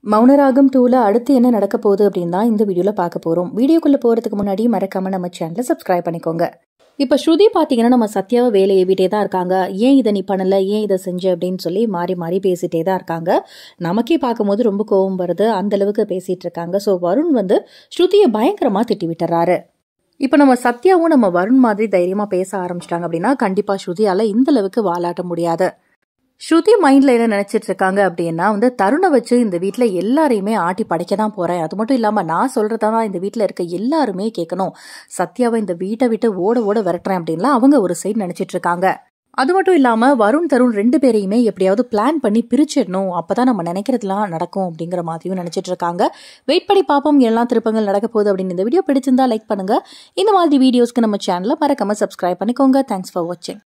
மௌனராகம் டூல அடுத்து என்ன நடக்க போகுது அப்படின்னு தான் இந்த வீடியோல பார்க்க போறோம் வீடியோக்குள்ள போறதுக்கு முன்னாடி மறக்காம நம்ம சேனலை சப்ஸ்கிரைப் பண்ணிக்கோங்க இப்ப ஸ்ருதி பாத்தீங்கன்னா நம்ம சத்யாவை வேலை ஏவிட்டே தான் இருக்காங்க ஏன் இதை நீ பண்ணல ஏன் இதை செஞ்ச அப்படின்னு சொல்லி மாறி மாறி பேசிட்டே தான் இருக்காங்க நமக்கே பார்க்கும்போது ரொம்ப கோவம் வருது அந்த அளவுக்கு பேசிட்டு இருக்காங்க ஸோ வருண் வந்து ஸ்ருதியை பயங்கரமா திட்டி விட்டுறாரு இப்போ நம்ம சத்யாவும் நம்ம வருண் மாதிரி தைரியமா பேச ஆரம்பிச்சிட்டாங்க அப்படின்னா கண்டிப்பா ஸ்ருதியால இந்த அளவுக்கு வாலாட்ட முடியாது ஸ்ருதி மைண்ட்ல என்ன நினைச்சிட்டு இருக்காங்க அப்படின்னா வந்து தருணை வச்சு இந்த வீட்ல எல்லாரையுமே ஆட்டி படைக்க தான் போறேன் அது மட்டும் இல்லாம நான் சொல்றதான் இந்த வீட்ல இருக்க எல்லாருமே கேட்கணும் சத்யாவை இந்த வீட்டை விட்டு ஓட ஓட விரட்டுறேன் அப்படின்லாம் அவங்க ஒரு சைடு நினைச்சிட்டு இருக்காங்க அது மட்டும் இல்லாம வருண் தருண் ரெண்டு பேரையுமே எப்படியாவது பிளான் பண்ணி பிரிச்சிடணும் அப்பதான் நம்ம நினைக்கிறதுலாம் நடக்கும் அப்படிங்கிற மாதிரியும் நினைச்சிட்டு இருக்காங்க வெயிட் பண்ணி பார்ப்போம் எல்லாம் திருப்பங்கள் நடக்க போகுது அப்படின்னு இந்த வீடியோ பிடிச்சிருந்தா லைக் பண்ணுங்க இந்த மாதிரி வீடியோஸ்க்கு நம்ம சேனலை மறக்காம சப்ஸ்கிரைப் பண்ணிக்கோங்க தேங்க்ஸ் ஃபார் வாட்சிங்